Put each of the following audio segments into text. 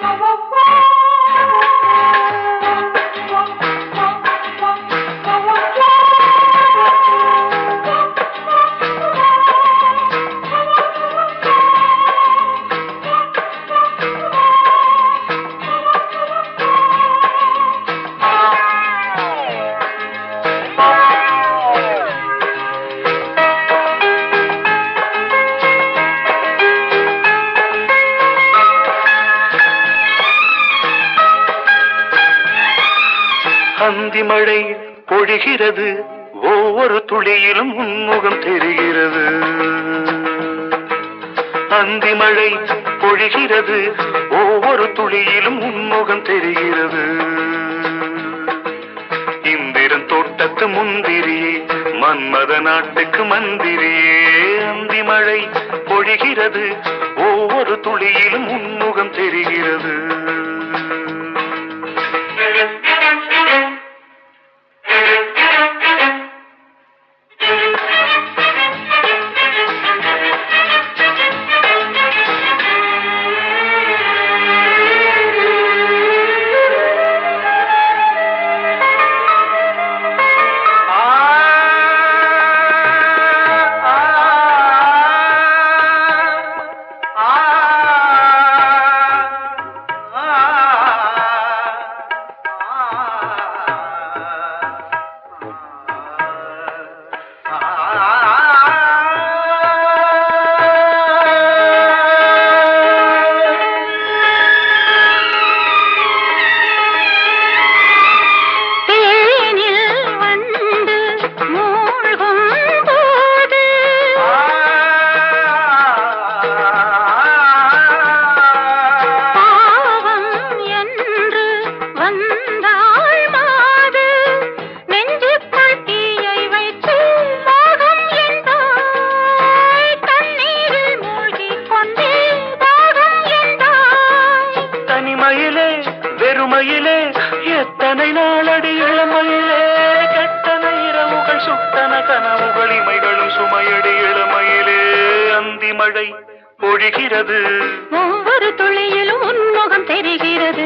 அந்தி மழை பொழிகிறது ஒவ்வொரு துளியிலும் உன்முகம் தெரிகிறது அந்தி மழை பொழிகிறது ஒவ்வொரு துளியிலும் உன்முகம் தெரிகிறது இந்திரன் தோட்டத்து முந்திரியே மன்மத நாட்டுக்கு மந்திரியே அந்தி மழை பொழிகிறது ஒவ்வொரு துளியிலும் உன்முகம் தெரிகிறது தேனில் வண்டு மூழ்கும் போது பாவம் என்று வந்தாள் மாது நெஞ்சுக்குள் தீயை வைத்து தாகம் என்றாய் தண்ணீரில் மூழ்கிக் கொண்டே தாகம் என்றாய் தனிமையிலே வெறுமையிலே எத்தனை நாளடி இளமையிலே கெட்டன இரவுகள் சுட்டன கனவுகள் இமைகளும் சுமையடி இளமையிலே அந்தி மழை பொழிகிறது ஒவ்வொரு துளியிலும் உன்முகம் தெரிகிறது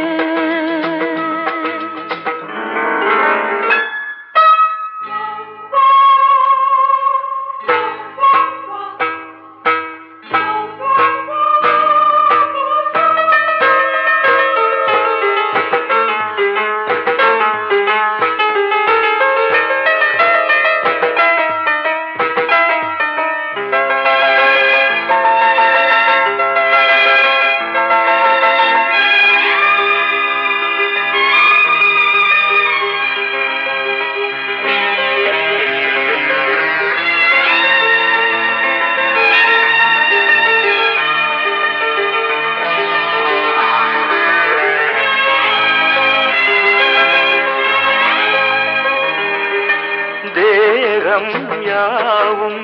தேகம் யாவும்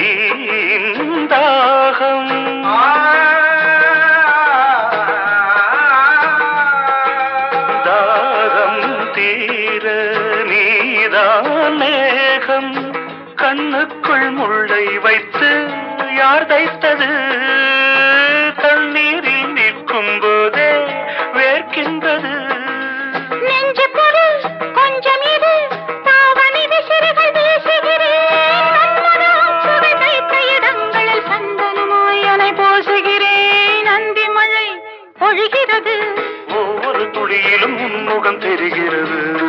தீந்தாகம் தாகம் தீர நீதான் மேகம் கண்ணுக்குள் முள்ளை வைத்து யார் தைத்தது தண்ணீரில் நிற்கும் போதே வேர்க்கின்றது நெஞ்சுக்குள் கொஞ்சம் இரு தாவணி விசிறிகள் வீசுகிறேன் நன்மனம் சுவை தைத்த இடங்களில் சந்தனமாய் அலை போசுகிறேன் அந்தி மழை பொழிகிறது ஒவ்வொரு துளியிலும் உன்முகம் தெரிகிறது